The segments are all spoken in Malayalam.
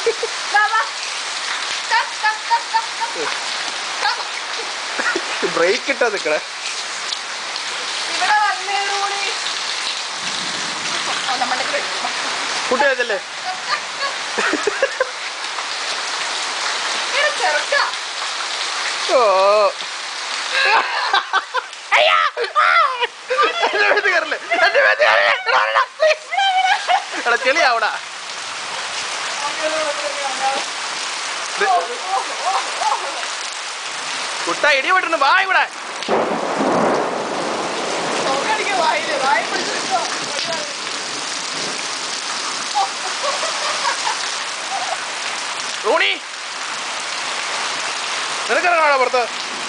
ബ്രേക്ക് ഇട്ടാ നിക്കണേ ഇവിടെ വന്നേടൂടി നമ്മുടെ കുട്ടി അതല്ലേ ചെറുക്ക ഓ എന്റെ മേത്ത് കയറില്ലേ എന്റെ മേത്ത് കയറില്ലേ എടാ, എടാ, please. എടാ ചെളിയാവടാ കുട്ട ഇടി വിട്ടിരുന്നു വാ ഇവിടെ നോക്കടിക്ക് വായില് വായി പിടിച്ചിട്ടോ റോണി നിനക്കിറങ്ങാടാ പുറത്ത്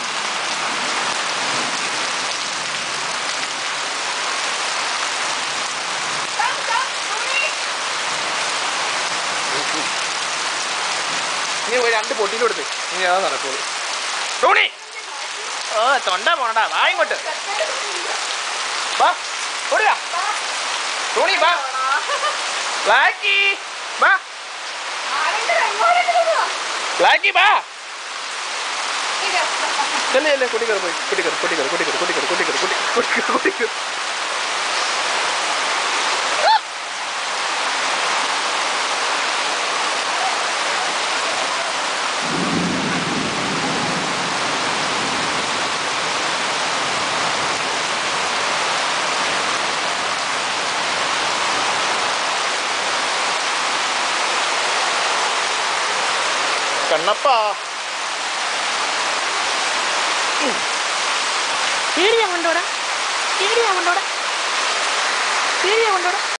നീ പോയി രണ്ട് പൊട്ടിയിൽ കൊടുത്ത് നീ അതാ നടക്കുള്ളൂ റോണി ഓ തൊണ്ട പോണടാ വാ ഇങ്ങോട്ട് വാ ഓടുക റോണി വാ ബ്ലാക്കി വാ ബ്ലാക്കി വാ ചെല്ലേ ചെല്ലേ കുട്ടിക്കർ പോയി കുട്ടിക്കർ കുട്ടിക്കർ കുട്ടിക്കർ കുട്ടിക്കർ കുട്ടിക്കർ കുട്ടിക്കർ കുട്ടിക്കർ കണ്ണപ്പാ പേടിയാ കൊണ്ടോടാ പേടിയാ കൊണ്ടോടാ പേടിയാ കൊണ്ടോടാ